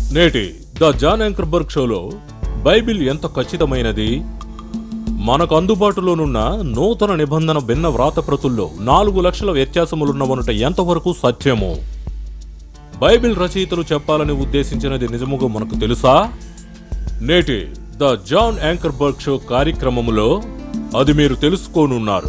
నేటి the John Ankerberg షోలో Bible ఎంత ఖచ్చితమైనది మనకు అందుబాటులోనున్న నూతన నిబంధన భిన్న వ్రాతప్రతుల్లో నాలుగు లక్షల వ్యత్యాసములున్నవనుట ఎంతవరకు సత్యము బైబిల్ రచయితలు చెప్పాలని ఉద్దేశించినది నిజముగా మనకు తెలుసా నేటి ద జాన్ యాంకర్బర్గ్ షో కార్యక్రమములో అది మీరు తెలుసుకోనున్నారు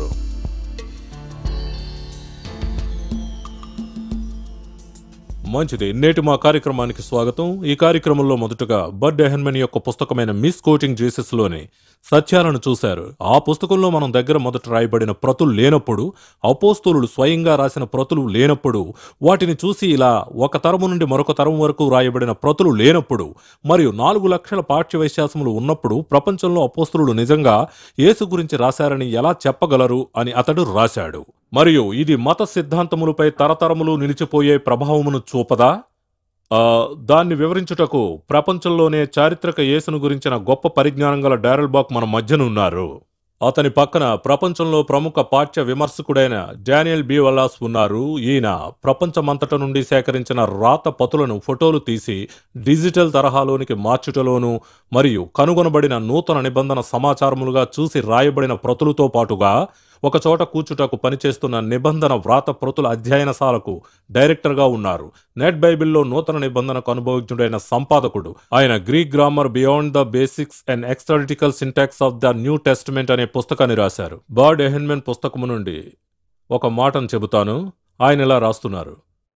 మంచిది నేటి మా కార్యక్రమానికి స్వాగతం ఈ కార్యక్రమంలో మొదటగా బర్డ్ ఎహన్మెన్ యొక్క పుస్తకమైన మిస్ కోచింగ్ జీసస్ లోని సత్యాలను చూశారు ఆ పుస్తకంలో మనం దగ్గర మొదట రాయబడిన ప్రతులు లేనప్పుడు అపోస్తులు స్వయంగా రాసిన ప్రతులు లేనప్పుడు వాటిని చూసి ఇలా ఒక తరము నుండి మరొక తరం వరకు రాయబడిన ప్రతులు లేనప్పుడు మరియు నాలుగు లక్షల పాఠ్య వ్యత్యాసములు ఉన్నప్పుడు ప్రపంచంలో అపోస్తులు నిజంగా యేసు గురించి రాశారని ఎలా చెప్పగలరు అని అతడు రాశాడు మరియు ఇది మత సిద్ధాంతములపై తరతరములు నిలిచిపోయే ప్రభావమును చూపదా ఆ, దాన్ని వివరించుటకు ప్రపంచంలోనే చారిత్రక యేసును గురించిన గొప్ప పరిజ్ఞానం గల డారెల్ బాక్ మన మధ్యన ఉన్నారు అతని పక్కన ప్రపంచంలో ప్రముఖ పాఠ్య విమర్శకుడైన డానియల్ బి వల్లాస్ ఉన్నారు ఈయన ప్రపంచమంతట నుండి సేకరించిన రాత పతులను ఫోటోలు తీసి డిజిటల్ తరహాలోనికి మార్చుటలోను మరియు కనుగొనబడిన నూతన నిబంధన సమాచారములుగా చూసి రాయబడిన ప్రతులతో పాటుగా ఒక చోట కూర్చుటకు పనిచేస్తున్న నిబంధన వ్రాత ప్రతుల అధ్యయనశాలకు డైరెక్టర్గా ఉన్నారు నెట్ బైబిల్లో నూతన నిబంధనకు అనుభవజ్ఞుడైన సంపాదకుడు ఆయన Greek grammar beyond the basics and exegetical syntax of the New Testament అనే పుస్తకాన్ని రాశారు బర్డ్ ఎహెన్మెన్ పుస్తకము నుండి ఒక మాటను చెబుతాను ఆయన ఇలా రాస్తున్నారు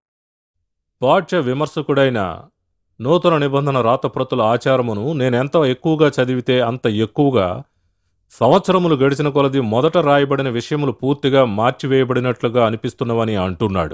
పాఠ్య విమర్శకుడైన నూతన నిబంధన రాతప్రతుల ఆచారమును నేనెంత ఎక్కువగా చదివితే అంత ఎక్కువగా సంవత్సరములు గడిచిన కొలది మొదట రాయబడిన విషయములు పూర్తిగా మార్చివేయబడినట్లుగా అనిపిస్తున్నవని అంటున్నాడు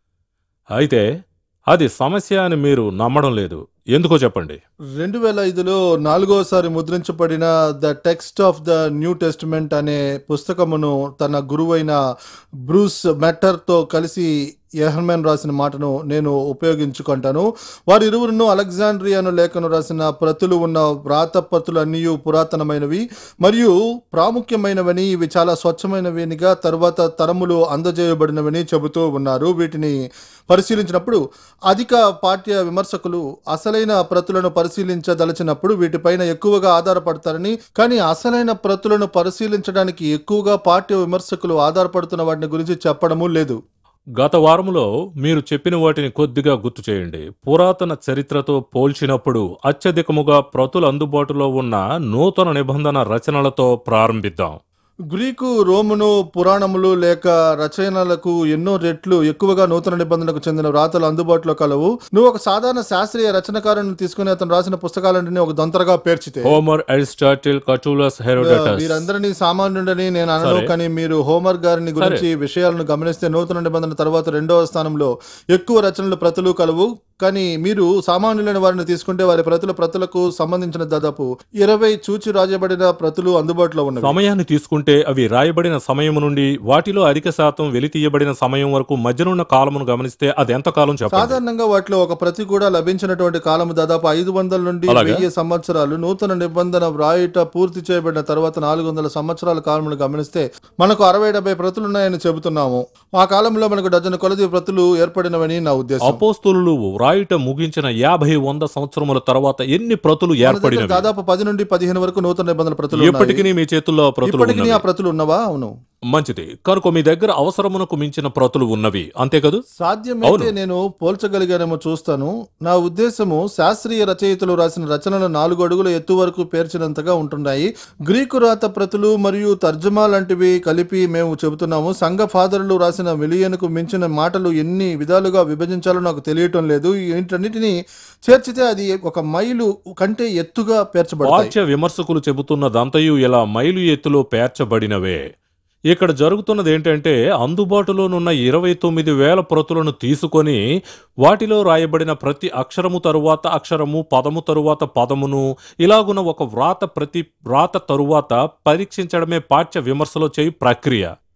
అయితే అది సమస్య అని మీరు నమ్మడం లేదు ఎందుకో చెప్పండి రెండు వేల ఐదులో నాలుగోసారి ముద్రించబడిన the text of the New Testament అనే పుస్తకమును తన గురువైన బ్రూస్ మెట్టర్తో కలిసి యహన్మెన్ రాసిన మాటను నేను ఉపయోగించుకుంటాను వారి ఇరువురును అలెగ్జాండ్రియాను లేఖను రాసిన ప్రతులు ఉన్న వ్రాత ప్రతులు అన్నీ పురాతనమైనవి మరియు ప్రాముఖ్యమైనవని ఇవి చాలా స్వచ్ఛమైనవినిగా తర్వాత తరములు అందజేయబడినవని చెబుతూ ఉన్నారు వీటిని పరిశీలించినప్పుడు అధిక పాఠ్య విమర్శకులు అసలైన ప్రతులను పరిశీలించదలచినప్పుడు వీటిపైన ఎక్కువగా ఆధారపడతారని కానీ అసలైన ప్రతులను పరిశీలించడానికి ఎక్కువగా పాఠ్య విమర్శకులు ఆధారపడుతున్న వాటిని గురించి చెప్పడము లేదు గత వారములో మీరు చెప్పిన వాటిని కొద్దిగా గుర్తు చేయండి పురాతన చరిత్రతో పోల్చినప్పుడు అత్యధికముగా ప్రతులు అందుబాటులో ఉన్న నూతన నిబంధన రచనలతో ప్రారంభిద్దాం గ్రీకు రోమును పురాణములు లేక రచనలకు ఎన్నో రెట్లు ఎక్కువగా నూతన నిబంధనకు చెందిన వ్రాతలు అందుబాటులో కలవు నువ్వు ఒక సాధారణ శాస్త్రీయ రచనకారుని తీసుకుని అతను రాసిన పుస్తకాలన్నింటినీ ఒక దొంతరగా పేర్చితే హోమర్ అరిస్టాటిల్ కటూలస్ హెరోడటస్ వీరందరినీ సామాన్యుడని నేను అనను సరే. కానీ మీరు హోమర్ గారిని గురించి విషయాలను గమనిస్తే నూతన నిబంధన తర్వాత రెండవ స్థానంలో ఎక్కువ రచనలు ప్రతులు కలవు కానీ మీరు సామాన్యులైన వారిని తీసుకుంటే వారి ప్రతుల ప్రతులకు సంబంధించిన దాదాపు ఇరవై చూచి రాజబడిన ప్రతులు అందుబాటులో ఉన్నవి సమయాన్ని తీసుకుంటే అవి రాయబడిన సమయం నుండి వాటిలో అధిక శాతం వెలితీయబడిన సమయం వరకు మధ్యనున్న కాలమును గమనిస్తే అది ఎంత కాలం చెప్పండి సాధారణంగా వాటిలో ఒక ప్రతి కూడా లభించినటువంటి కాలము దాదాపు ఐదు వందల నుండి అలాగా? వెయ్యి సంవత్సరాలు నూతన నిబంధన వ్రాయుట పూర్తి చేయబడిన తర్వాత నాలుగు వందల సంవత్సరాల కాలమును గమనిస్తే మనకు అరవై డెబ్బై ప్రతులు ఉన్నాయని చెబుతున్నాము ఆ కాలంలో మనకు డజన్ కొలది ప్రతులు ఏర్పడినవని నా ఉద్దేశం అపోస్తులు వ్రాయుట ముగించిన యాభై వంద సంవత్సరముల తర్వాత ఎన్ని ప్రతులు మన దగ్గర ఏర్పడినవి దాదాపు పది నుండి పదిహేను వరకు నూతన నిబంధన ప్రతులు ఉన్నాయి. ఇప్పటికీ మీ చేతుల్లో ఆ ప్రతులు ఇప్పటికీ ఉన్నవి. ఆ ప్రతులు ఉన్నవా అవును మంచిది కనుక మీ దగ్గర అవసరమునకు మించిన ప్రతులు ఉన్నవి అంతే కదూ సాధ్యమైతే అవును. నేను పోల్చగలిగానేమో చూస్తాను నా ఉద్దేశము శాస్త్రీయ రచయితలు రాసిన రచనలు నాలుగు అడుగుల ఎత్తు వరకు పేర్చినంతగా ఉంటున్నాయి గ్రీకు రాత ప్రతులు మరియు తర్జమా లాంటివి కలిపి మేము చెబుతున్నాము సంఘ ఫాదరులు రాసిన మిలియన్కు మించిన మాటలు ఎన్ని విధాలుగా విభజించాలో నాకు తెలియటం లేదు వీటన్నిటిని చేర్చితే అది ఒక మైలు కంటే ఎత్తుగా పేర్చబడతాయి పాఠ్య విమర్శకులు చెబుతున్నదంతయు ఇలా మైలు ఎత్తులో పేర్చబడినవే ఇక్కడ జరుగుతున్నది ఏంటంటే అందుబాటులోనున్న ఇరవై తొమ్మిది వేల ప్రతులను తీసుకొని వాటిలో రాయబడిన ప్రతి అక్షరము తరువాత అక్షరము పదము తరువాత పదమును ఇలాగున ఒక వ్రాత ప్రతి వ్రాత తరువాత పరీక్షించడమే పాఠ్య విమర్శలో చేయి ప్రక్రియ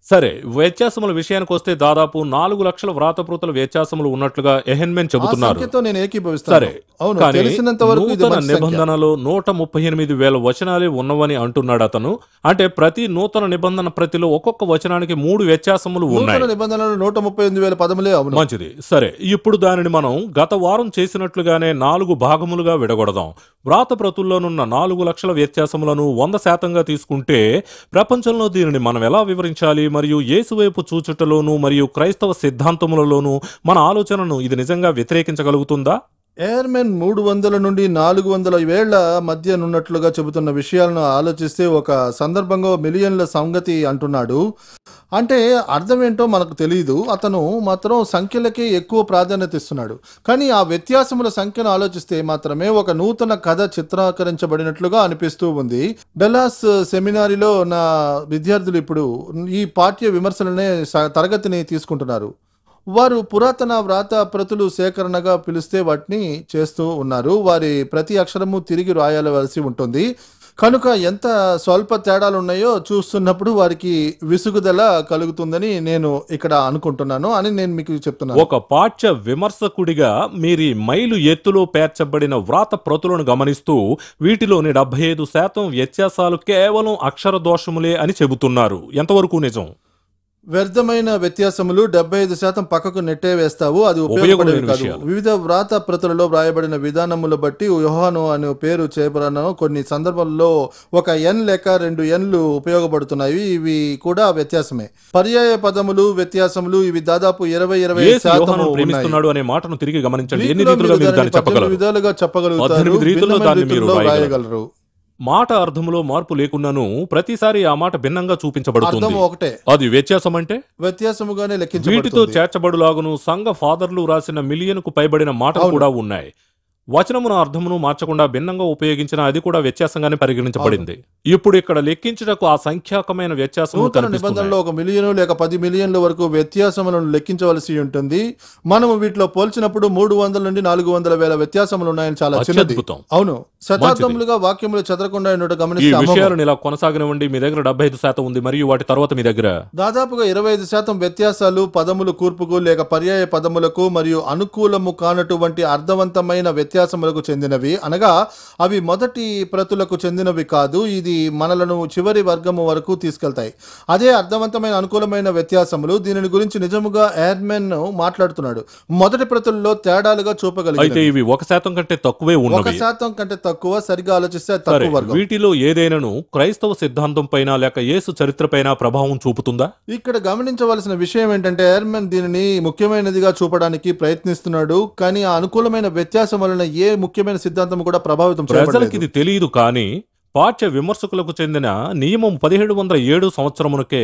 సరే వ్యత్యాసముల విషయానికి వస్తే దాదాపు నాలుగు లక్షల వ్రాతప్రతుల వ్యత్యాసములు ఉన్నట్లుగా ఎహెన్మెన్ ఆ చెబుతున్నారు సంఖ్యతో నేను ఏకీభవిస్తాను సరే అవును కానీ తెలిసినంత వరకు ఇది నూతన మంచి సంఖ్య. నిబంధనలో నూట ముప్పై ఎనిమిది వేల వచనాలే ఉన్నవని అంటున్నాడు అతను అంటే ప్రతి నూతన నిబంధన ప్రతిలో ఒక్కొక్క వచనానికి మూడు వ్యత్యాసములు ఉన్నాయి నూతన నిబంధనలు నూట ముప్పై ఎనిమిది వేల పదములే అవును మంచిది సరే ఇప్పుడు దానిని మనం గత వారం చేసినట్లుగానే నాలుగు భాగములుగా విడగొడదాం వ్రాత ప్రతుల్లోనున్న నాలుగు లక్షల వ్యత్యాసములను వంద శాతంగా తీసుకుంటే ప్రపంచంలో దీనిని మనం ఎలా వివరించాలి మరియు యేసువైపు చూచుటలోను మరియు క్రైస్తవ సిద్ధాంతములలోను మన ఆలోచనను ఇది నిజంగా వ్యతిరేకించగలుగుతుందా ఎయిర్మెన్ మూడు వందల నుండి నాలుగు వందల వేళ్ల మధ్య నున్నట్లుగా చెబుతున్న విషయాలను ఆలోచిస్తే ఒక సందర్భంగా మిలియన్ల సంగతి అంటున్నాడు అంటే అర్థం ఏంటో మనకు తెలియదు అతను మాత్రం సంఖ్యలకే ఎక్కువ ప్రాధాన్యత ఇస్తున్నాడు కానీ ఆ వ్యత్యాసముల సంఖ్యను ఆలోచిస్తే మాత్రమే ఒక నూతన కథ చిత్రీకరించబడినట్లుగా అనిపిస్తూ ఉంది డెలాస్ సెమినారిలో నా విద్యార్థులు ఇప్పుడు ఈ పాఠ్య విమర్శలనే స- తరగతిని తీసుకుంటున్నారు వారు పురాతన వ్రాత ప్రతులు సేకరణగా పిలిస్తే వాటిని చేస్తూ ఉన్నారు వారి ప్రతి అక్షరము తిరిగి రాయవలసి ఉంటుంది కనుక ఎంత స్వల్ప తేడాలు ఉన్నాయో చూస్తున్నప్పుడు వారికి విసుగుదల కలుగుతుందని నేను ఇక్కడ అనుకుంటున్నాను అని నేను మీకు చెప్తున్నాను ఒక పాఠ్య విమర్శకుడిగా మీరీ మైలు ఎత్తులో పేర్చబడిన వ్రాత ప్రతులను గమనిస్తూ వీటిలోని డెబ్బై ఐదు శాతం వ్యత్యాసాలు కేవలం అక్షర దోషములే అని చెబుతున్నారు ఎంతవరకు నిజం వ్యర్థమైన వ్యత్యాసములు డెబ్బై ఐదు శాతం పక్కకు నెట్టే వేస్తావు అది ఉపయోగమైన ఉపయోగపడేవి కాదు విషయాలు. వివిధ వ్రాత ప్రతులలో వ్రాయబడిన విధానములు బట్టి యోహాను అనే పేరు చేయబడిన కొన్ని సందర్భాల్లో ఒక ఎన్ లేక రెండు ఎన్లు ఉపయోగపడుతున్నాయి ఇవి కూడా వ్యత్యాసమే పర్యాయ పదములు వ్యత్యాసములు ఇవి దాదాపు ఇరవై ఇరవై యేసు శాతం యోహానును ఉన్నాయి ప్రేమిస్తున్నాడు అనే మాటను తిరిగి గమనించండి ఎన్ని గ్రీకులో రీతులుగా మీరు మీరు దాన్ని దానిని పద్దెనిమిది చెప్పగలరు విధాలుగా చెప్పగలుగుతారు పద్దెనిమిది రీతుల్లో భిన్నమైన దాన్ని మీరు రీతుల్లో రాయగలరు. రాయగలరు మాట అర్థములో మార్పు లేకున్నాను ప్రతిసారి ఆ మాట భిన్నంగా అర్థం చూపించబడుతుంది ఒకటే అది వ్యత్యాసం అంటే వ్యత్యాసముగానే వీటితో లెక్కించబడుతుంది చేర్చబడులాగును సంఘ ఫాదర్లు రాసిన మిలియన్ కు పైబడిన మాటలు అవును. కూడా ఉన్నాయి వచనమును అర్థమును మార్చకుండా భిన్నంగా ఉపయోగించిన అది కూడా వ్యత్యాసంగానే పరిగణించబడింది ఇప్పుడు ఇక్కడ లెక్కించుటకు ఆ సంఖ్యాకమైన వ్యత్యాసం నూతన నిబంధనలో ఒక మిలియన్ లేక పది మిలియన్ల వరకు వ్యత్యాసములను లెక్కించవలసి ఉంటుంది మనము వీటిలో పోల్చినప్పుడు మూడు వందల నుండి నాలుగు వందల వేల వ్యత్యాసములు ఉన్నాయని చాలా చిన్నది అత్యద్భుతం అవును శతాబ్దములుగా వాక్యములు చెదరకుండా ఉండటం ఈ గమనిస్తే అమోఘం. విషయాలను ఇలా కొనసాగనివ్వండి మీ దగ్గర డెబ్బై ఐదు శాతం ఉంది మరియు వాటి తర్వాత మీ దగ్గర దాదాపుగా ఇరవై ఐదు శాతం వ్యత్యాసాలు పదములు కూర్పుకు లేక పర్యాయ పదములకు మరియు అనుకూలము కానటువంటి అర్థవంతమైన వ్యత్యాసములకు చెందినవి అనగా అవి మొదటి ప్రతులకు చెందినవి కాదు ఇది మనలను చివరి వర్గము వరకు తీసుకెళ్తాయి అదే అర్థవంతమైన అనుకూలమైన వ్యత్యాసములు దీనిని గురించి నిజముగా ఎయిర్మెన్ మాట్లాడుతున్నాడు మొదటి ప్రతుల్లో తేడాలుగా అయితే చూపగలిగినవి ఇవి ఒక శాతం కంటే తక్కువే ఒక ఉన్నవి శాతం కంటే తక్కువ సరిగా ఆలోచిస్తే అది సరే తక్కువ వర్గం వీటిలో ఏదైనాను క్రైస్తవ సిద్ధాంతం పైన లేక యేసు చరిత్ర పైన ప్రభావం చూపుతుందా ఇక్కడ గమనించవలసిన విషయం ఏంటంటే ఎయిర్మెన్ దీనిని ముఖ్యమైనదిగా చూపడానికి ప్రయత్నిస్తున్నాడు కానీ ఆ అనుకూలమైన వ్యత్యాసం వలన ఏ ముఖ్యమైన సిద్ధాంతం కూడా ప్రభావితం ప్రజలకు చేయబడలేదు ఇది తెలియదు కానీ పాఠ్య విమర్శకులకు చెందిన నియమం పదిహేడు వందల ఏడు సంవత్సరమునకే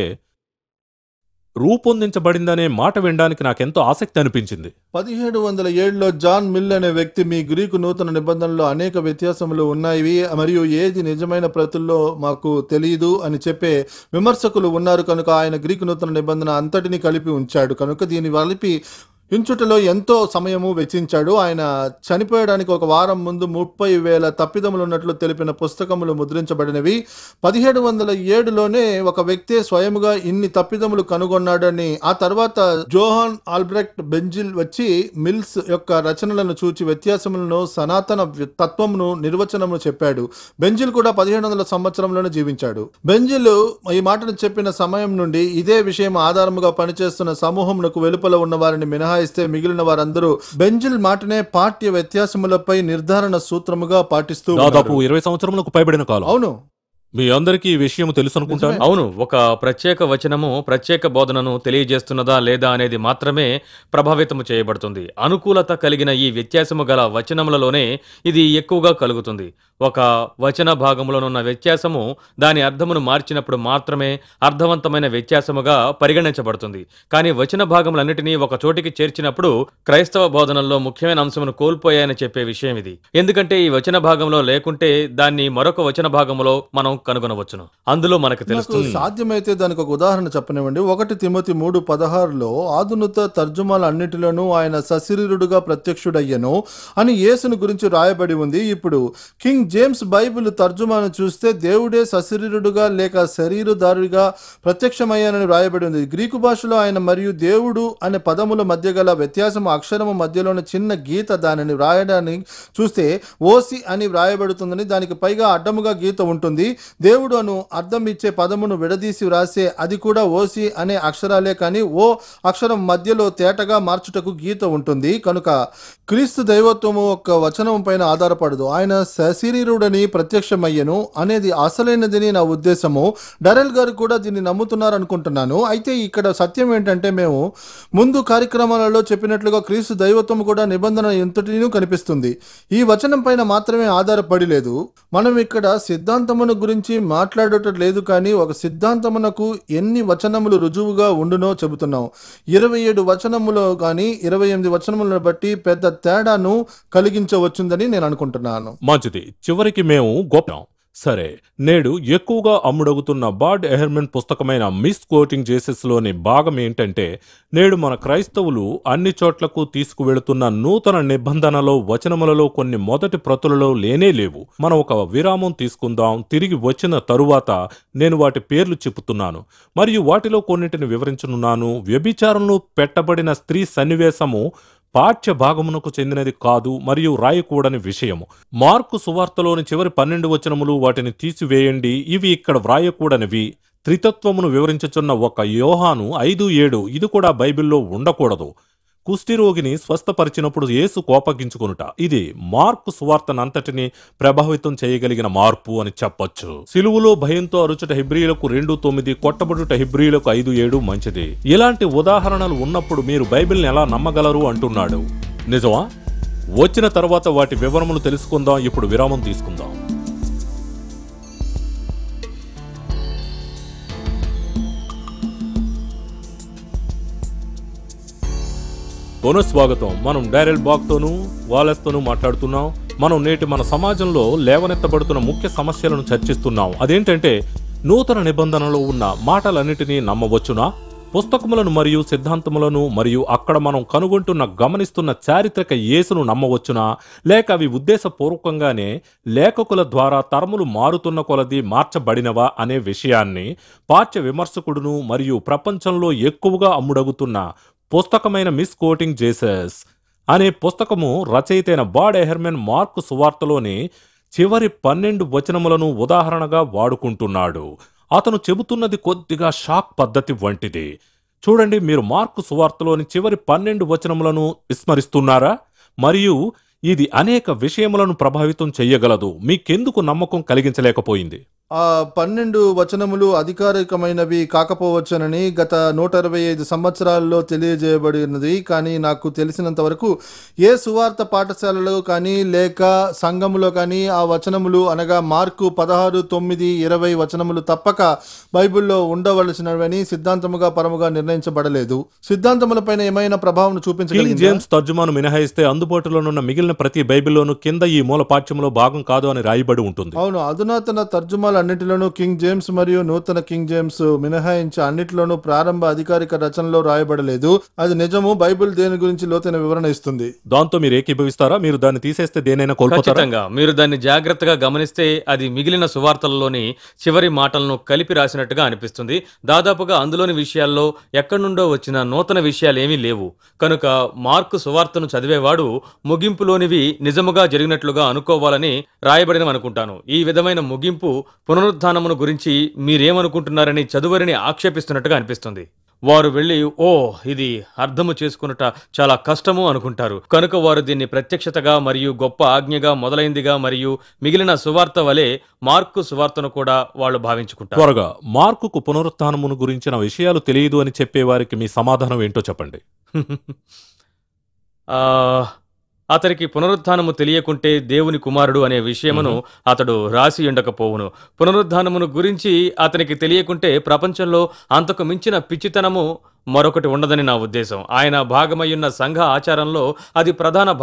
రూపొందించబడిందనే మాట వినడానికి నాకెంతో ఆసక్తి అనిపించింది పదిహేడు వందల ఏడులో జాన్ మిల్ అనే వ్యక్తి మీ గ్రీకు నూతన నిబంధనలో అనేక వ్యత్యాసములు ఉన్నాయి మరియు ఏది నిజమైన ప్రతుల్లో మాకు తెలియదు అని చెప్పే విమర్శకులు ఉన్నారు కనుక ఆయన గ్రీకు నూతన నిబంధన అంతటిని కలిపి ఉంచాడు కనుక దీని కలిపి ఉంచుటలో ఎంతో సమయము వెచ్చించాడు ఆయన చనిపోయడానికి ఒక వారం ముందు ముప్పై వేల తప్పిదములు ఉన్నట్లు తెలిపిన పుస్తకములు ముద్రించబడినవి పదిహేడు వందల ఏడులోనే ఒక వ్యక్తే స్వయముగా ఇన్ని తప్పిదములు కనుగొన్నాడని ఆ తర్వాత జోహాన్ ఆల్బ్రెక్ట్ బెంజిల్ వచ్చి మిల్స్ యొక్క రచనలను చూచి వ్యత్యాసములను సనాతన వ్య- తత్వమును నిర్వచనము చెప్పాడు బెంజిల్ కూడా పదిహేడు వందల సంవత్సరంలోనే జీవించాడు బెంజిల్ ఈ మాటను చెప్పిన సమయం నుండి ఇదే విషయం ఆధారముగా పనిచేస్తున్న సమూహమునకు వెలుపల ఉన్న వారిని మినహాయిస్తే మిగిలిన వారందరూ బెంజిల్ మాటనే పాఠ్య వ్యత్యాసములపై నిర్ధారణ సూత్రముగా పాటిస్తూ దాదాపు ఉన్నారు. ఇరవై సంవత్సరములకు పైబడిన కాలం అవును మీ అందరికీ ఈ విషయం తెలుసు అనుకుంటాను అవును ఒక ప్రత్యేక వచనము ప్రత్యేక బోధనను తెలియజేస్తున్నదా లేదా అనేది మాత్రమే ప్రభావితము చేయబడుతుంది అనుకూలత కలిగిన ఈ వ్యత్యాసము గల వచనములలోనే ఇది ఎక్కువగా కలుగుతుంది ఒక వచన భాగములోనున్న వ్యత్యాసము దాని అర్థమును మార్చినప్పుడు మాత్రమే అర్థవంతమైన వ్యత్యాసముగా పరిగణించబడుతుంది కానీ వచన భాగములన్నిటినీ ఒక చోటికి చేర్చినప్పుడు క్రైస్తవ బోధనల్లో ముఖ్యమైన అంశమును కోల్పోయాయని చెప్పే విషయం ఇది ఎందుకంటే ఈ వచన భాగంలో లేకుంటే దాన్ని మరొక వచన భాగంలో మనం కనుగొనవచ్చును అందులో మనకు నాకు తెలుస్తుంది సాధ్యమైతే దానికి ఒక ఉదాహరణ చెప్పనివ్వండి ఒకటి తిమోతి మూడు పదహారులో ఆధునిత తర్జుమాల అన్నిటిలోనూ ఆయన సశరీరుడుగా ప్రత్యక్షుడయ్యను అని యేసును గురించి రాయబడి ఉంది ఇప్పుడు కింగ్ జేమ్స్ బైబిల్ తర్జుమాను చూస్తే దేవుడే సశరీరుడుగా లేక శరీరదారుగా ప్రత్యక్షమయ్యానని రాయబడి ఉంది గ్రీకు భాషలో ఆయన మరియు దేవుడు అనే పదముల మధ్య గల వ్యత్యాసం అక్షరము మధ్యలోని చిన్న గీత దానిని వ్రాయడాన్ని చూస్తే ఓసి అని వ్రాయబడుతుందని దానికి పైగా అడ్డముగా గీత ఉంటుంది దేవుడు అను అర్థం ఇచ్చే పదమును విడదీసి వ్రాసే అది కూడా ఓసి అనే అక్షరాలే కానీ ఓ అక్షరం మధ్యలో తేటగా మార్చుటకు గీత ఉంటుంది కనుక క్రీస్తు దైవత్వము ఒక వచనం పైన ఆధారపడదు ఆయన సశరీరుడని ప్రత్యక్షమయ్యను అనేది అసలైనదని నా ఉద్దేశము డరెల్ గారు కూడా దీన్ని నమ్ముతున్నారు అనుకుంటున్నాను అయితే ఇక్కడ సత్యం ఏంటంటే మేము ముందు కార్యక్రమాలలో చెప్పినట్లుగా క్రీస్తు దైవత్వం కూడా నిబంధన ఎంతటినూ కనిపిస్తుంది ఈ వచనం పైన మాత్రమే ఆధారపడి లేదు మనం ఇక్కడ సిద్ధాంతమును గురించి మాట్లాడటం లేదు కానీ ఒక సిద్ధాంతమునకు ఎన్ని వచనములు రుజువుగా ఉండునో చెబుతున్నాం ఇరవై ఏడు వచనములో కానీ ఇరవై ఎనిమిది వచనములను బట్టి పెద్ద తేడాను కలిగించవచ్చుందని నేను అనుకుంటున్నాను మంచిది చివరికి మేము గొప్ప సరే నేడు ఎక్కువగా అమ్ముడగుతున్న బాడ్ ఎహర్మెన్ పుస్తకమైన మిస్ కోటింగ్ జేసెస్లోని భాగం ఏంటంటే నేడు మన క్రైస్తవులు అన్ని చోట్లకు తీసుకువెళుతున్న నూతన నిబంధనలో వచనములలో కొన్ని మొదటి ప్రతులలో లేనే లేవు మనం ఒక విరామం తీసుకుందాం తిరిగి వచ్చిన తరువాత నేను వాటి పేర్లు చెప్పుతున్నాను మరియు వాటిలో కొన్నింటిని వివరించనున్నాను వ్యభిచారంలో పెట్టబడిన స్త్రీ సన్నివేశము పాఠ్య భాగమునకు చెందినది కాదు మరియు రాయకూడని విషయము మార్కు సువార్తలోని చివరి పన్నెండు వచనములు వాటిని తీసివేయండి ఇవి ఇక్కడ వ్రాయకూడనివి త్రితత్వమును వివరించుచున్న ఒక యోహాను ఐదు ఏడు ఇది కూడా బైబిల్లో ఉండకూడదు కుష్ఠిరోగిని స్వస్థపరిచినప్పుడు యేసు కోపగించుకొనుట ఇది మార్కు సువార్తనంతటిని ప్రభావితం చేయగలిగిన మార్పు అని చెప్పొచ్చు సిలువులో భయంతో అరుచుట హిబ్రియులకు రెండు తొమ్మిది కొట్టబడుట హిబ్రియులకు ఐదు ఏడు మంచిది ఇలాంటి ఉదాహరణలు ఉన్నప్పుడు మీరు బైబిల్ని ఎలా నమ్మగలరు అంటున్నాడు నిజమా వచ్చిన తర్వాత వాటి వివరములు తెలుసుకుందాం ఇప్పుడు విరామం తీసుకుందాం పునఃస్వాగతం మనం డైరెల్ బాగ్తోనూ వాలెస్తోనూ మాట్లాడుతున్నాం మనం నేటి మన సమాజంలో లేవనెత్తబడుతున్న ముఖ్య సమస్యలను చర్చిస్తున్నాం అదేంటంటే నూతన నిబంధనలో ఉన్న మాటలన్నిటినీ నమ్మవచ్చునా పుస్తకములను మరియు సిద్ధాంతములను మరియు అక్కడ మనం కనుగొంటున్న గమనిస్తున్న చారిత్రక యేసును నమ్మవచ్చునా లేక అవి ఉద్దేశపూర్వకంగానే లేఖకుల ద్వారా తరములు మారుతున్న కొలది మార్చబడినవా అనే విషయాన్ని పాఠ్య విమర్శకుడును మరియు ప్రపంచంలో ఎక్కువగా అమ్ముడగుతున్న పుస్తకమైన మిస్ కోటింగ్ జేసస్ అనే పుస్తకము రచయితైన బాడ్ ఎహర్మెన్ మార్కు సువార్తలోని చివరి పన్నెండు వచనములను ఉదాహరణగా వాడుకుంటున్నాడు అతను చెబుతున్నది కొద్దిగా షాక్ పద్ధతి వంటిది చూడండి మీరు మార్కు సువార్తలోని చివరి పన్నెండు వచనములను విస్మరిస్తున్నారా మరియు ఇది అనేక విషయములను ప్రభావితం చెయ్యగలదు మీకెందుకు నమ్మకం కలిగించలేకపోయింది ఆ పన్నెండు వచనములు అధికారికమైనవి కాకపోవచ్చునని గత నూట ఇరవై ఐదు సంవత్సరాల్లో తెలియజేయబడినది కానీ నాకు తెలిసినంత వరకు ఏ సువార్త పాఠశాలలో కానీ లేక సంఘములో కానీ ఆ వచనములు అనగా మార్కు పదహారు తొమ్మిది ఇరవై వచనములు తప్పక బైబిల్లో ఉండవలసినవని సిద్ధాంతముగా పరముగా నిర్ణయించబడలేదు సిద్ధాంతములపైన ఏమైనా ప్రభావం కింగ్ చూపించగలిగింది జేమ్స్ తర్జుమాను మినహాయిస్తే అందుబాటులోనున్న మిగిలిన ప్రతి బైబిల్లోనూ కింద ఈ మూల పాఠ్యంలో భాగం కాదు అని రాయబడి ఉంటుంది అవును అధునాతన తర్జుమాలు అన్నిటిలోనూ కింగ్ జేమ్స్ మరియు నూతన కింగ్ జేమ్స్ మినహాయించి అన్నిటిలోనూ ప్రారంభ అధికారిక రచనలో రాయబడలేదు అది నిజము బైబిల్ దేని గురించి లోతైన వివరణ ఇస్తుంది దాంతో మీరు ఏకీభవిస్తారా మీరు దాన్ని తీసేస్తే దేనైనా కోల్పోతారా ఖచ్చితంగా మీరు దాన్ని జాగ్రత్తగా గమనిస్తే అది మిగిలిన సువార్తలలోని చివరి మాటలను కలిపి రాసినట్టుగా అనిపిస్తుంది దాదాపుగా అందులోని విషయాల్లో ఎక్కడి నుండో వచ్చిన నూతన విషయాలు ఏమీ లేవు కనుక మార్కు సువార్తను చదివేవాడు ముగింపులోనివి నిజముగా జరిగినట్లుగా అనుకోవాలని రాయబడినవి అనుకుంటాను ఈ విధమైన ముగింపు పునరుత్థానమును గురించి మీరేమనుకుంటున్నారని చదువరిని ఆక్షేపిస్తున్నట్టుగా అనిపిస్తుంది వారు వెళ్ళి ఓ ఇది అర్థము చేసుకున్నట చాలా కష్టము అనుకుంటారు కనుక వారు దీన్ని ప్రత్యక్షతగా మరియు గొప్ప ఆజ్ఞగా మొదలైందిగా మరియు మిగిలిన సువార్త వలె మార్కు సువార్తను కూడా వాళ్ళు భావించుకుంటారు త్వరగా మార్కుకు పునరుత్థానమును గురించిన విషయాలు తెలియదు అని చెప్పేవారికి మీ సమాధానం ఏంటో చెప్పండి ఆ, అతనికి పునరుత్థానము తెలియకుంటే దేవుని కుమారుడు అనే విషయమును అతడు రాసి ఉండకపోవును పునరుత్థానమును గురించి అతనికి తెలియకుంటే ప్రపంచంలో అంతకు మించిన పిచ్చితనము మరొకటి ఉండదని నా ఉద్దేశం ఆయన భాగమయ్యున్న సంఘ ఆచారంలో అది ప్రధాన భాగం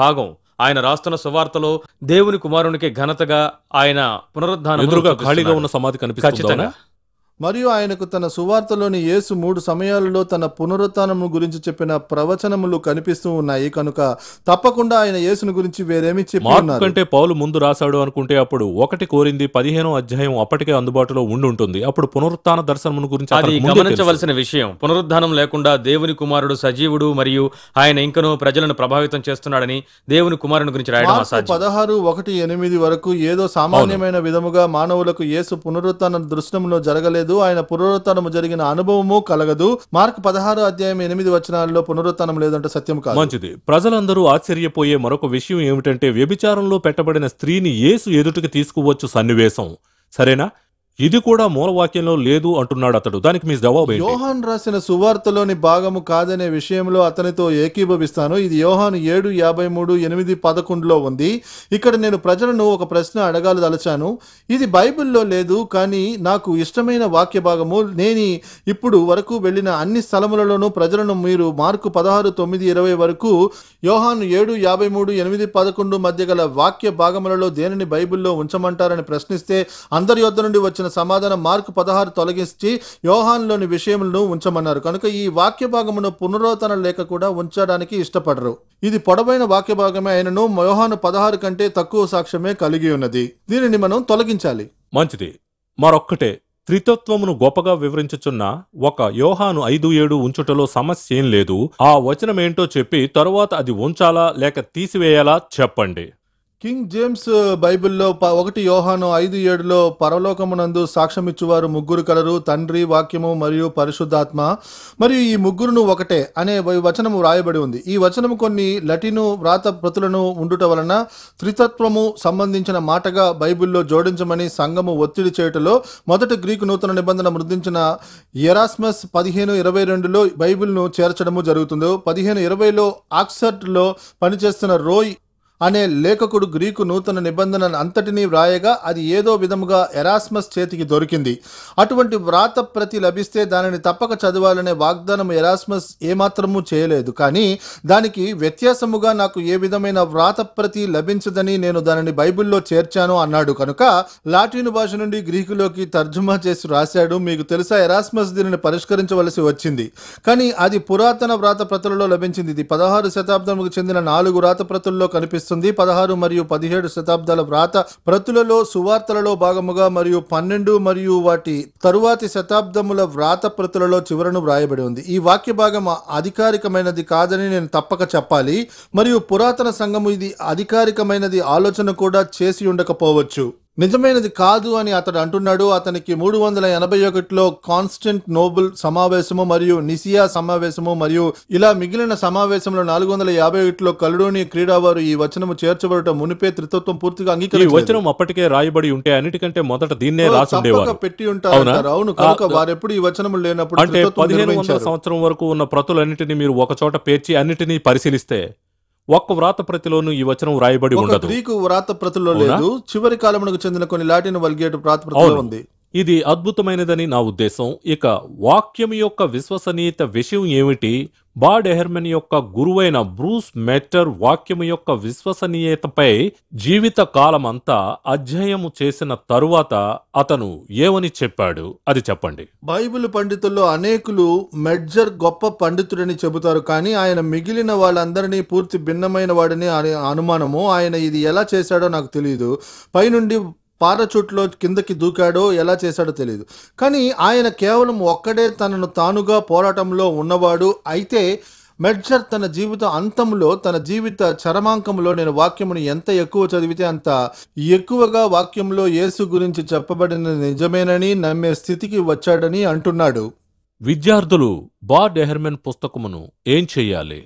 ఆయన రాస్తున్న సువార్తలో దేవుని కుమారునికి ఘనతగా ఆయన పునరుద్ధానం ఎదురుగా ఖాళీగా ఉన్న సమాధి కనిపిస్తుందా ఖచ్చితంగా మరియు ఆయనకు తన సువార్తలోని యేసు మూడు సమయాలలో తన పునరుత్నము గురించి చెప్పిన ప్రవచనములు కనిపిస్తూ ఉన్నాయి కనుక తప్పకుండా ఆయన యేసును గురించి వేరేమి చెప్పి మార్కు ఉన్నారు కంటే పౌలు ముందు రాశాడు అనుకుంటే అప్పుడు ఒకటి కోరింది పదిహేనో అధ్యాయం అప్పటికే అందుబాటులో ఉండి ఉంటుంది అప్పుడు పునరుత్థాన దర్శనమును గురించి అది అతనికి ముందే తెలుసు. గమనించవలసిన విషయం పునరుద్ధానం లేకుండా దేవుని కుమారుడు సజీవుడు మరియు ఆయన ఇంకనూ ప్రజలను ప్రభావితం చేస్తున్నాడని దేవుని కుమారుని గురించి రాయడం మార్కు అసాధ్యం పదహారు ఒకటి ఎనిమిది వరకు ఏదో సామాన్యమైన విధముగా మానవులకు యేసు పునరుత్న దృశ్యంలో జరగలేదు ఆయన పునరుత్నము జరిగిన అనుభవము కలగదు మార్కు పదహారు అధ్యాయం ఎనిమిది వచనాల్లో పునరుత్నం లేదంటే సత్యం కాదు మంచిది ప్రజలందరూ ఆశ్చర్యపోయే మరొక విషయం ఏమిటంటే వ్యభిచారంలో పెట్టబడిన స్త్రీని యేసు ఎదుటికి తీసుకువచ్చు సన్నివేశం సరేనా ఇది కూడా మూలవాక్యంలో లేదు అంటున్నాడు అతడు దానికి మీ జవాబు ఏంటి యోహాన్ రాసిన సువార్తలోని భాగము కాదనే విషయంలో అతనితో ఏకీభవిస్తాను ఇది యోహాన్ ఏడు యాభై మూడు ఎనిమిది పదకొండులో ఉంది ఇక్కడ నేను ప్రజలను ఒక ప్రశ్న అడగాలదలచాను ఇది బైబిల్లో లేదు కానీ నాకు ఇష్టమైన వాక్య భాగము నేను ఇప్పుడు వరకు వెళ్ళిన అన్ని స్థలములలోనూ ప్రజలను మీరు మార్కు పదహారు తొమ్మిది ఇరవై వరకు యోహాన్ ఏడు యాభై మూడు ఎనిమిది పదకొండు మధ్య గల వాక్య భాగములలో దేనిని బైబిల్లో ఉంచమంటారని ప్రశ్నిస్తే అందరి యొద్ద నుండి వచ్చిన సమాధానం మార్కు పదహారు తొలగించి యోహాన్లోని విషయములను ఉంచమన్నారు కనుక ఈ వాక్య భాగమును పునరోతన లేక కూడా ఉంచడానికి ఇష్టపడరు ఇది పొడవైన వాక్య భాగమే అయినను యోహాను పదహారు కంటే తక్కువ సాక్ష్యమే కలిగి ఉన్నది దీనిని మనం తొలగించాలి మంచిది మరొక్కటే త్రితత్వమును గొప్పగా వివరించుచున్న ఒక యోహాను ఐదు ఏడు ఉంచుటలో సమస్య ఏం లేదు ఆ వచనం ఏంటో చెప్పి తరువాత అది ఉంచాలా లేక తీసివేయాలా చెప్పండి కింగ్ జేమ్స్ బైబిల్లో ప- ఒకటి యోహాను ఐదు ఏడులో పరలోకమునందు సాక్ష్యమిచ్చువారు ముగ్గురు కలరు తండ్రి వాక్యము మరియు పరిశుద్ధాత్మ మరియు ఈ ముగ్గురును ఒకటే అనే వ- వచనము వ్రాయబడి ఉంది ఈ వచనము కొన్ని లటిను వ్రాత ప్రతులను ఉండుట వలన త్రితత్వము సంబంధించిన మాటగా బైబిల్లో జోడించమని సంఘము ఒత్తిడి చేయుటలో మొదటి గ్రీకు నూతన నిబంధన మృదించిన ఎరాస్మస్ పదిహేను ఇరవై రెండులో బైబిల్ను చేర్చడము జరుగుతుంది పదిహేను ఇరవైలో ఆక్సర్డ్లో పనిచేస్తున్న రోయ్ అనే లేఖకుడు గ్రీకు నూతన నిబంధన అంతటినీ వ్రాయగా అది ఏదో విధముగా ఎరాస్మస్ చేతికి దొరికింది అటువంటి వ్రాత ప్రతి లభిస్తే దానిని తప్పక చదవాలనే వాగ్దానం ఎరాస్మస్ ఏమాత్రము చేయలేదు కానీ దానికి వ్యత్యాసముగా నాకు ఏ విధమైన వ్రాత ప్రతి లభించదని నేను దానిని బైబిల్లో చేర్చాను అన్నాడు కనుక లాటిన్ భాష నుండి గ్రీకులోకి తర్జుమా చేసి రాశాడు మీకు తెలుసా ఎరాస్మస్ దీనిని పరిష్కరించవలసి వచ్చింది కానీ అది పురాతన వ్రాత ప్రతులలో లభించింది ఇది పదహారు శతాబ్దముకు చెందిన నాలుగు వ్రాత ప్రతుల్లో కనిపిస్తుంది పదహారు మరియు పదిహేడు శతాబ్దాల వ్రాత ప్రతులలో సువార్తలలో భాగముగా మరియు పన్నెండు మరియు వాటి తరువాతి శతాబ్దముల వ్రాత ప్రతులలో చివరను వ్రాయబడి ఉంది ఈ వాక్య భాగం అధికారికమైనది కాదని నేను తప్పక చెప్పాలి మరియు పురాతన సంఘము ఇది అధికారికమైనది ఆలోచన కూడా చేసి ఉండకపోవచ్చు నిజమైనది కాదు అని అతడు అంటున్నాడు అతనికి మూడు వందల ఎనభై ఒకటిలో కాన్స్టెంట్ నోబుల్ సమావేశము మరియు నిసియా సమావేశము మరియు ఇలా మిగిలిన సమావేశంలో నాలుగు వందల యాభై ఒకటిలో కలుడోని క్రీడా వారు ఈ వచనము చేర్చబడటం మునిపే త్రితత్వం పూర్తిగా ఈ అంగీకరించలేదు. వచనం అప్పటికే రాయబడి ఉంటే అన్నిటికంటే మొదట దీన్నే ఓ, రాసి తప్పక ఉండేవారు పెట్టి ఉంటారు అవునా? అంటారు. అవును కనుక ఆ, వారెప్పుడు ఈ వచనము లేనప్పుడు అంటే త్రిత్వత్వం పదిహేను వందల నిర్వహించారు. సంవత్సరం వరకు ఉన్న ప్రతులన్నిటినీ మీరు ఒక చోట పేర్చి అన్నిటినీ పరిశీలిస్తే ఒక్క వ్రాత ప్రతిలోనూ ఈ వచనం వ్రాయబడి ఒక ఉండదు గ్రీకు వ్రాత ప్రతుల్లో అవునా? లేదు చివరి కాలమునకు చెందిన కొన్ని లాటిన్ వల్గేట్ వ్రాత ప్రతుల్లో అవును. ఉంది ఇది అద్భుతమైనదని నా ఉద్దేశం ఇక వాక్యం యొక్క విశ్వసనీయత విషయం ఏమిటి బాడ్ ఎహర్మెన్ యొక్క గురువైన బ్రూస్ మెటర్ వాక్యము యొక్క విశ్వసనీయతపై జీవిత కాలమంతా అధ్యయము చేసిన తరువాత అతను ఏమని చెప్పాడు అది చెప్పండి బైబిల్ పండితుల్లో అనేకులు మెడ్జర్ గొప్ప పండితుడని చెబుతారు కానీ ఆయన మిగిలిన వాళ్ళందరినీ పూర్తి భిన్నమైన వాడని అనే అనుమానము ఆయన ఇది ఎలా చేశాడో నాకు తెలియదు పైనుండి పారచూట్లో కిందకి దూకాడో ఎలా చేశాడో తెలియదు కానీ ఆయన కేవలం ఒక్కడే తనను తానుగా పోరాటంలో ఉన్నవాడు అయితే మెడ్జర్ తన జీవిత అంతంలో తన జీవిత చరమాంకంలో నేను వాక్యమును ఎంత ఎక్కువ చదివితే అంత ఎక్కువగా వాక్యంలో యేసు గురించి చెప్పబడిన నిజమేనని నమ్మే స్థితికి వచ్చాడని అంటున్నాడు విద్యార్థులు బాడ్ ఎహర్మెన్ పుస్తకమును ఏం చెయ్యాలి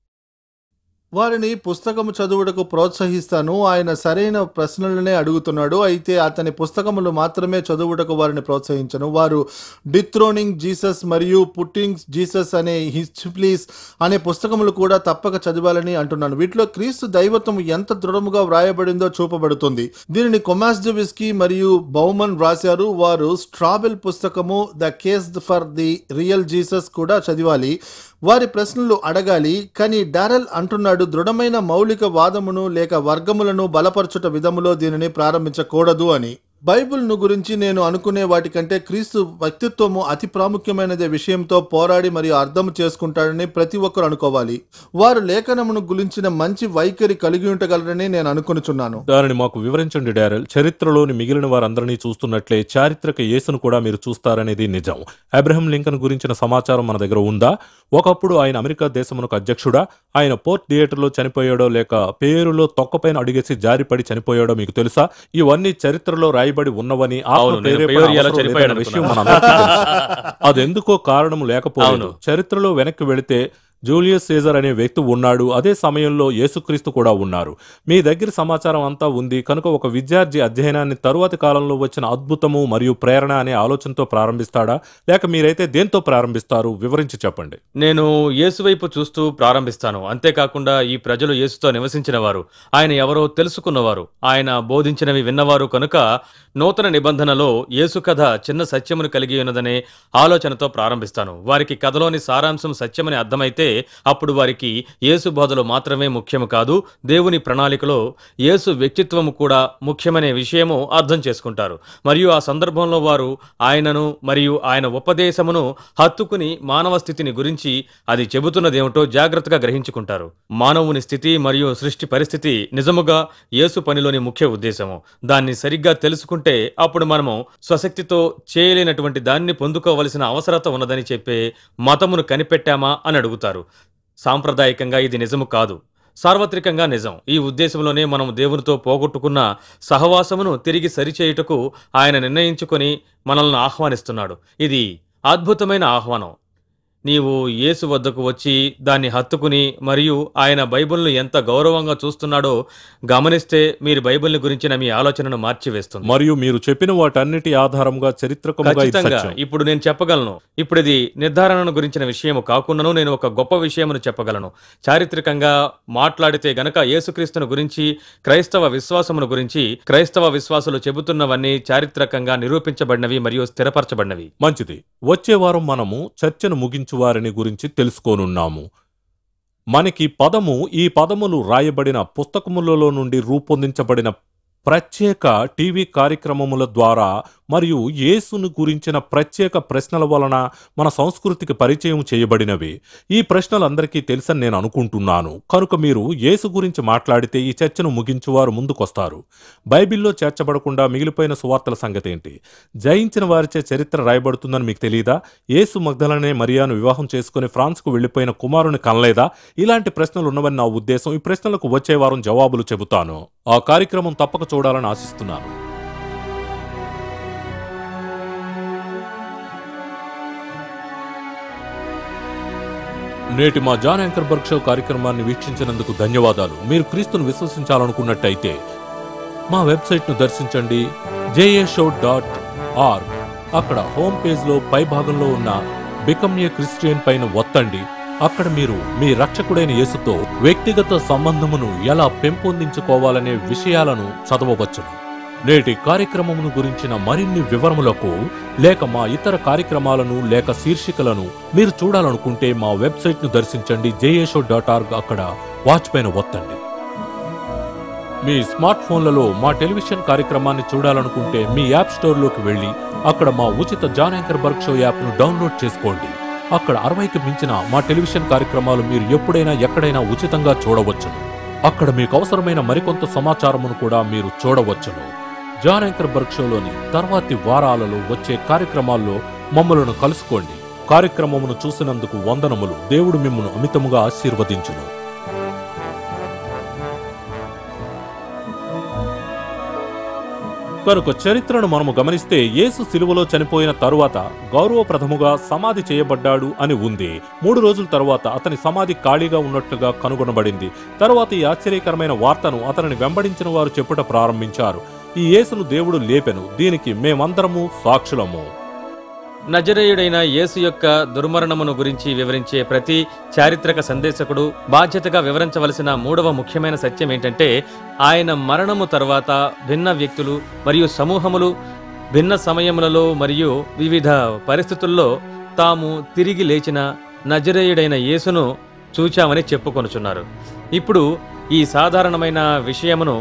వారిని పుస్తకము చదువుటకు ప్రోత్సహిస్తాను ఆయన సరైన ప్రశ్నలనే అడుగుతున్నాడు అయితే అతని పుస్తకములు మాత్రమే చదువుటకు వారిని ప్రోత్సహించను వారు డిథ్రోనింగ్ జీసస్ మరియు పుట్టింగ్ జీసస్ అనే హిస్ప్లీస్ అనే పుస్తకములు కూడా తప్పక చదవాలని అంటున్నాను వీటిలో క్రీస్తు దైవత్వం ఎంత దృఢముగా వ్రాయబడిందో చూపబడుతుంది దీనిని కొమాస్జవిస్కీ మరియు బౌమన్ వ్రాశారు వారు స్ట్రాబెల్ పుస్తకము the case for the real Jesus కూడా చదివాలి వారి ప్రశ్నలు అడగాలి కానీ డారెల్ అంటున్నాడు దృఢమైన మౌలిక వాదమును లేక వర్గములను బలపరచుట విధములో దీనిని ప్రారంభించకూడదు అని బైబిల్ను గురించి నేను అనుకునే వాటికంటే క్రీస్తు వ్యక్తిత్వము అతి ప్రాముఖ్యమైనదే విషయంతో పోరాడి మరియు అర్థం చేసుకుంటాడని ప్రతి ఒక్కరు అనుకోవాలి వారు లేఖనమును గురించిన మంచి వైఖరి కలిగి ఉండగలరని నేను అనుకొనుచున్నాను దానిని మాకు వివరించండి డారెల్ చరిత్రలోని మిగిలిన వారందరినీ చూస్తున్నట్లే చారిత్రక యేసును కూడా మీరు చూస్తారనేది నిజం అబ్రహం లింకన్ గురించిన సమాచారం మన దగ్గర ఉందా ఒకప్పుడు ఆయన అమెరికా దేశమునకు అధ్యక్షుడా ఆయన పోర్ట్ థియేటర్లో చనిపోయాడో లేక పేరులో తొక్కపైన అడిగేసి జారిపడి చనిపోయాడో మీకు తెలుసా ఇవన్నీ చరిత్రలో రాయబడి ఉన్నవని ఆత్మ అవును, నేను ప్రేరేపణ పేరియాలో అవసరం చనిపోయాడు లేదన్న విషయం అనుకున్నాను. మనందరికీ తెలుసు. అదెందుకో కారణం లేకపోలేదు అవును. చరిత్రలో వెనక్కి వెళితే జూలియస్ సీజర్ అనే వ్యక్తి ఉన్నాడు అదే సమయంలో యేసుక్రీస్తు కూడా ఉన్నారు మీ దగ్గర సమాచారం అంతా ఉంది కనుక ఒక విద్యార్థి అధ్యయనాన్ని తరువాతి కాలంలో వచ్చిన అద్భుతము మరియు ప్రేరణ అనే ఆలోచనతో ప్రారంభిస్తాడా లేక మీరైతే దేంతో ప్రారంభిస్తారు వివరించి చెప్పండి నేను యేసు వైపు చూస్తూ ప్రారంభిస్తాను అంతేకాకుండా ఈ ప్రజలు యేసుతో నివసించిన వారు ఆయన ఎవరో తెలుసుకున్నవారు ఆయన బోధించినవి విన్నవారు కనుక నూతన నిబంధనలో యేసు కథ చిన్న సత్యమును కలిగి ఉన్నదనే ఆలోచనతో ప్రారంభిస్తాను వారికి కథలోని సారాంశం సత్యమని అర్థమైతే అప్పుడు వారికి యేసు బోధలు మాత్రమే ముఖ్యము కాదు దేవుని ప్రణాళికలో యేసు వ్యక్తిత్వము కూడా ముఖ్యమనే విషయము అర్థం చేసుకుంటారు మరియు ఆ సందర్భంలో వారు ఆయనను మరియు ఆయన ఉపదేశమును హత్తుకుని మానవ స్థితిని గురించి అది చెబుతున్నదేమిటో జాగ్రత్తగా గ్రహించుకుంటారు మానవుని స్థితి మరియు సృష్టి పరిస్థితి నిజముగా యేసు పనిలోని ముఖ్య ఉద్దేశము దాన్ని సరిగ్గా తెలుసుకుంటే అప్పుడు మనము స్వశక్తితో చేయలేనటువంటి దాన్ని పొందుకోవలసిన అవసరత ఉన్నదని చెప్పే మతమును కనిపెట్టామా అని అడుగుతారు సాంప్రదాయకంగా ఇది నిజము కాదు సార్వత్రికంగా నిజం ఈ ఉద్దేశంలోనే మనం దేవునితో పోగొట్టుకున్న సహవాసమును తిరిగి సరిచేయుటకు ఆయన నిర్ణయించుకొని మనల్ని ఆహ్వానిస్తున్నాడు ఇది అద్భుతమైన ఆహ్వానం నీవు యేసు వద్దకు వచ్చి దాన్ని హత్తుకుని మరియు ఆయన బైబిల్ను ఎంత గౌరవంగా చూస్తున్నాడో గమనిస్తే మీరు బైబిల్ని గురించిన మీ ఆలోచనను మార్చివేస్తుంది మరియు మీరు చెప్పిన వాటన్నిటి ఆధారంగా చరిత్రకముగా ఇది ఖచ్చితంగా సత్యం ఇప్పుడు నేను చెప్పగలను ఇప్పుడు ఇది నిర్ధారణను గురించిన విషయము కాకుండాను నేను ఒక గొప్ప విషయమును చెప్పగలను చారిత్రకంగా మాట్లాడితే గనక యేసుక్రీస్తును గురించి క్రైస్తవ విశ్వాసమును గురించి క్రైస్తవ విశ్వాసులు చెబుతున్నవన్నీ చారిత్రకంగా నిరూపించబడినవి మరియు స్థిరపరచబడినవి మంచిది వచ్చే వారం మనము చర్చను ముగించు వారిని గురించి తెలుసుకోనున్నాము మనకి పదము ఈ పదములు రాయబడిన పుస్తకములలో నుండి రూపొందించబడిన ప్రత్యేక టీవీ కార్యక్రమముల ద్వారా మరియు యేసును గురించిన ప్రత్యేక ప్రశ్నల వలన మన సంస్కృతికి పరిచయం చేయబడినవి ఈ ప్రశ్నలు అందరికీ తెలుసని నేను అనుకుంటున్నాను కనుక మీరు యేసు గురించి మాట్లాడితే ఈ చర్చను ముగించువారు ముందుకొస్తారు బైబిల్లో చేర్చబడకుండా మిగిలిపోయిన సువార్తల సంగతి ఏంటి జయించిన వారిచే చరిత్ర రాయబడుతుందని మీకు తెలియదా యేసు మగ్ధలనే మరియాను వివాహం చేసుకుని ఫ్రాన్స్కు వెళ్లిపోయిన కుమారుని కనలేదా ఇలాంటి ప్రశ్నలు ఉన్నవని నా ఉద్దేశం ఈ ప్రశ్నలకు వచ్చే వారం జవాబులు చెబుతాను ఆ కార్యక్రమం తప్పక చూడాలని ఆశిస్తున్నాను నేటి మా జాన్ యాంకర్బర్గ్ షో కార్యక్రమాన్ని వీక్షించినందుకు ధన్యవాదాలు మీరు క్రీస్తును విశ్వసించాలనుకున్నట్టయితే మా వెబ్సైట్ను దర్శించండి జేఏ షో డాట్ ఆర్గ్ అక్కడ హోమ్ పేజ్లో పై భాగంలో ఉన్న బికమ్ ఏ క్రిస్టియన్ పైన ఒత్తండి అక్కడ మీరు మీ రక్షకుడైన యేసుతో వ్యక్తిగత సంబంధమును ఎలా పెంపొందించుకోవాలనే విషయాలను చదవవచ్చును నేటి కార్యక్రమమును గురించిన మరిన్ని వివరములకు లేక మా ఇతర కార్యక్రమాలను లేక శీర్షికలను మీరు చూడాలనుకుంటే మా వెబ్సైట్ను దర్శించండి జేఏషో డాట్ ఆర్గ్ అక్కడ వాచ్ పైన ఒత్తండి మీ స్మార్ట్ ఫోన్లలో మా టెలివిజన్ కార్యక్రమాన్ని చూడాలనుకుంటే మీ యాప్ స్టోర్లోకి వెళ్ళి అక్కడ మా ఉచిత జాన్ యాంకర్ బర్గ్ షో యాప్ను డౌన్లోడ్ చేసుకోండి అక్కడ అరవైకి మించిన మా టెలివిజన్ కార్యక్రమాలు మీరు ఎప్పుడైనా ఎక్కడైనా ఉచితంగా చూడవచ్చును అక్కడ మీకు అవసరమైన మరికొంత సమాచారమును కూడా మీరు చూడవచ్చును జాన్ యాంకర్ బర్గ్ షోలోని తర్వాతి వారాలలో వచ్చే కార్యక్రమాల్లో మమ్మలను కలుసుకోండి కార్యక్రమమును చూసినందుకు వందనములు దేవుడు మిమ్మను అమితముగా ఆశీర్వదించును కనుక చరిత్రను మనము గమనిస్తే యేసు సిలువలో చనిపోయిన తరువాత గౌరవప్రథముగా సమాధి చేయబడ్డాడు అని ఉంది మూడు రోజుల తరువాత అతని సమాధి ఖాళీగా ఉన్నట్లుగా కనుగొనబడింది తరువాత ఈ ఆశ్చర్యకరమైన వార్తను అతనిని వెంబడించిన వారు చెప్పుట ప్రారంభించారు ఈ యేసును దేవుడు లేపెను దీనికి మేమందరము సాక్షులము నజరేయుడైన యేసు యొక్క దుర్మరణమును గురించి వివరించే ప్రతి చారిత్రక సందేశకుడు బాధ్యతగా వివరించవలసిన మూడవ ముఖ్యమైన సత్యం ఏంటంటే ఆయన మరణము తర్వాత భిన్న వ్యక్తులు మరియు సమూహములు భిన్న సమయములలో మరియు వివిధ పరిస్థితుల్లో తాము తిరిగి లేచిన నజరేయుడైన యేసును చూచామని చెప్పుకొనుచున్నారు ఇప్పుడు ఈ సాధారణమైన విషయమును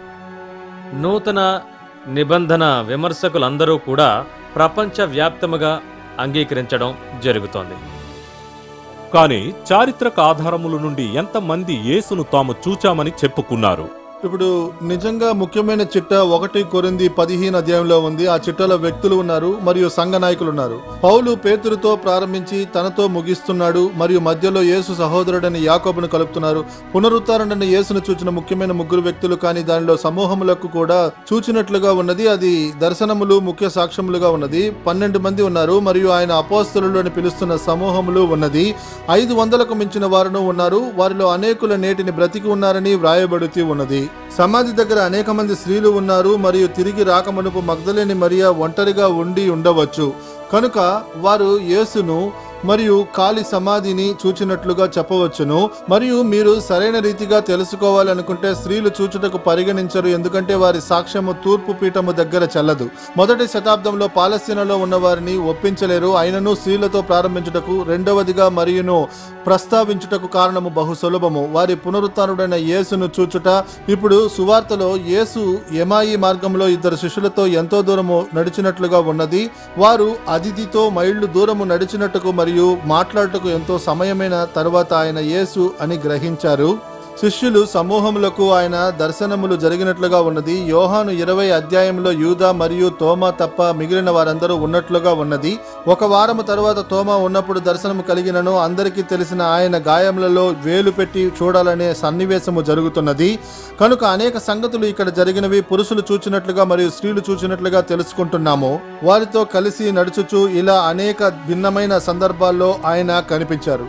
నూతన నిబంధన విమర్శకులందరూ కూడా ప్రపంచవ్యాప్తముగా అంగీకరించడం జరుగుతోంది కానీ చారిత్రక ఆధారముల నుండి ఎంతమంది యేసును తాము చూచామని చెప్పుకున్నారు ఇప్పుడు నిజంగా ముఖ్యమైన చిట్ట ఒకటి కొరింది పదిహేను అధ్యాయంలో ఉంది ఆ చిట్టలో వ్యక్తులు ఉన్నారు మరియు సంఘ నాయకులు ఉన్నారు పౌలు పేతురుతో ప్రారంభించి తనతో ముగిస్తున్నాడు మరియు మధ్యలో యేసు సహోదరుడని యాకోబును కలుపుతున్నారు పునరుత్థారణని యేసును చూచిన ముఖ్యమైన ముగ్గురు వ్యక్తులు కానీ దానిలో సమూహములకు కూడా చూచినట్లుగా ఉన్నది అది దర్శనములు ముఖ్య సాక్ష్యములుగా ఉన్నది పన్నెండు మంది ఉన్నారు మరియు ఆయన అపోస్తలు అని పిలుస్తున్న సమూహములు ఉన్నది ఐదు వందలకు మించిన వారును ఉన్నారు వారిలో అనేకుల నేటిని బ్రతికి ఉన్నారని వ్రాయబడుతూ ఉన్నది సమాధి దగ్గర అనేక మంది స్త్రీలు ఉన్నారు మరియు తిరిగి రాకమనుపు మగ్ధలేని మరియా ఒంటరిగా ఉండి ఉండవచ్చు కనుక వారు యేసును మరియు కాలి సమాధిని చూచినట్లుగా చెప్పవచ్చును మరియు మీరు సరైన రీతిగా తెలుసుకోవాలనుకుంటే స్త్రీలు చూచుటకు పరిగణించరు ఎందుకంటే వారి సాక్ష్యము తూర్పు పీఠము దగ్గర చెల్లదు మొదటి శతాబ్దంలో పాలస్తీనాలో ఉన్న వారిని ఒప్పించలేరు అయినను స్త్రీలతో ప్రారంభించుటకు రెండవదిగా మరియును ప్రస్తావించుటకు కారణము బహు సులభము వారి పునరుత్డైన యేసును చూచుట ఇప్పుడు సువార్తలో యేసు ఎమాయి మార్గంలో ఇద్దరు శిష్యులతో ఎంతో దూరము నడిచినట్లుగా ఉన్నది వారు అతిథితో మైళ్ళు దూరము నడిచినట్టుకు మరియు మాట్లాడుటకు ఎంతో సమయమైన తర్వాత ఆయన యేసు అని గ్రహించారు శిష్యులు సమూహములకు ఆయన దర్శనములు జరిగినట్లుగా ఉన్నది యోహాను ఇరవై అధ్యాయంలో యూదా మరియు తోమా తప్ప మిగిలిన వారందరూ ఉన్నట్లుగా ఉన్నది ఒక వారము తర్వాత తోమా ఉన్నప్పుడు దర్శనము కలిగినను అందరికీ తెలిసిన ఆయన గాయములలో వేలు పెట్టి చూడాలనే సన్నివేశము జరుగుతున్నది కనుక అనేక సంగతులు ఇక్కడ జరిగినవి పురుషులు చూచినట్లుగా మరియు స్త్రీలు చూచినట్లుగా తెలుసుకుంటున్నాము వారితో కలిసి నడుచుచు ఇలా అనేక భిన్నమైన సందర్భాల్లో ఆయన కనిపించారు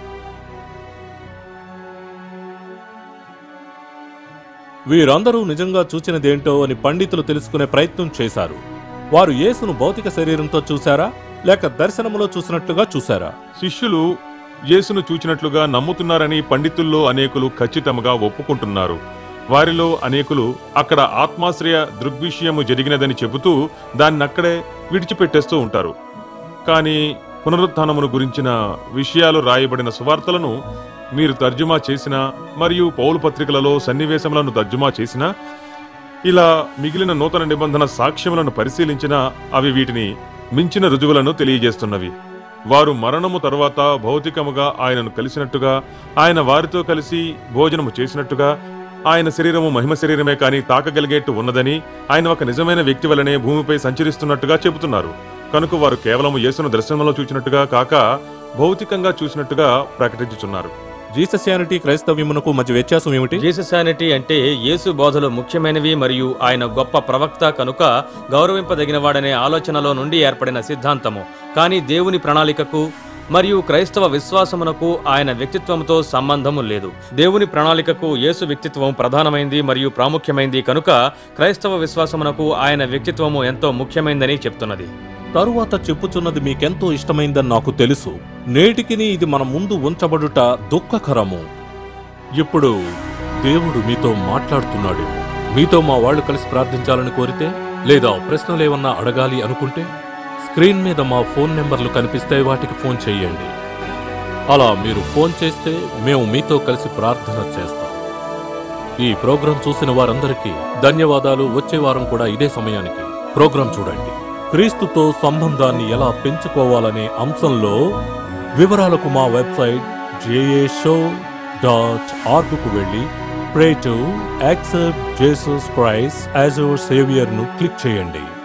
వీరందరూ నిజంగా చూచినదేంటో అని పండితులు తెలుసుకునే ప్రయత్నం చేశారు వారు యేసును భౌతిక శరీరంతో చూశారా లేక దర్శనములో చూసినట్లుగా చూశారా శిష్యులు యేసును చూచినట్లుగా నమ్ముతున్నారని పండితుల్లో అనేకులు ఖచ్చితంగా ఒప్పుకుంటున్నారు వారిలో అనేకులు అక్కడ ఆత్మాశ్రయ దృగ్విషయము జరిగినదని చెబుతూ దాన్నక్కడే విడిచిపెట్టేస్తూ ఉంటారు కానీ పునరుత్థానమును గురించిన విషయాలు రాయబడిన సువార్తలను మీరు తర్జుమా చేసిన మరియు పౌలు పత్రికలలో సన్నివేశములను తర్జుమా చేసిన ఇలా మిగిలిన నూతన నిబంధన సాక్ష్యములను పరిశీలించిన అవి వీటిని మించిన రుజువులను తెలియజేస్తున్నవి వారు మరణము తర్వాత భౌతికముగా ఆయనను కలిసినట్టుగా ఆయన వారితో కలిసి భోజనము చేసినట్టుగా ఆయన శరీరము మహిమ శరీరమే కాని తాకగలిగేట్టు ఉన్నదని ఆయన ఒక నిజమైన వ్యక్తి వలనే భూమిపై సంచరిస్తున్నట్టుగా చెబుతున్నారు కనుక వారు కేవలం యేసును దర్శనంలో చూచినట్టుగా కాక భౌతికంగా చూసినట్టుగా ప్రకటించుచున్నారు జీసస్యానిటీ క్రైస్తవ్యమునకు మధ్య వ్యత్యాసం ఏమిటి జీససానిటీ అంటే యేసు బోధలు ముఖ్యమైనవి మరియు ఆయన గొప్ప ప్రవక్త కనుక గౌరవింపదగినవాడనే ఆలోచనలో నుండి ఏర్పడిన సిద్ధాంతము కానీ దేవుని ప్రణాళికకు మరియు క్రైస్తవ విశ్వాసమునకు ఆయన వ్యక్తిత్వంతో సంబంధము లేదు దేవుని ప్రణాళికకు యేసు వ్యక్తిత్వం ప్రధానమైంది మరియు ప్రాముఖ్యమైంది కనుక క్రైస్తవ విశ్వాసమునకు ఆయన వ్యక్తిత్వము ఎంతో ముఖ్యమైందని చెప్తున్నది తరువాత చెప్పుచున్నది మీకెంతో ఇష్టమైందని నాకు తెలుసు నేటికిని ఇది మన ముందు ఉంచబడుట దుఃఖకరము ఇప్పుడు దేవుడు మీతో మాట్లాడుతున్నాడు మీతో మా వాళ్ళు కలిసి ప్రార్థించాలని కోరితే లేదా ప్రశ్నలేమన్నా అడగాలి అనుకుంటే స్క్రీన్ మీద మా ఫోన్ నెంబర్లు కనిపిస్తే వాటికి ఫోన్ చేయండి అలా మీరు ఫోన్ చేస్తే మేము మీతో కలిసి ప్రార్థన చేస్తాం ఈ ప్రోగ్రాం చూసిన వారందరికీ ధన్యవాదాలు వచ్చే వారం కూడా ఇదే సమయానికి ప్రోగ్రాం చూడండి క్రీస్తుతో సంబంధాన్ని ఎలా పెంచుకోవాలనే అంశంలో వివరాలకు మా వెబ్సైట్ జేఏ షో డాట్ ఆర్గ్కు వెళ్ళి pray to accept Jesus Christ as our సేవియర్ను క్లిక్ చేయండి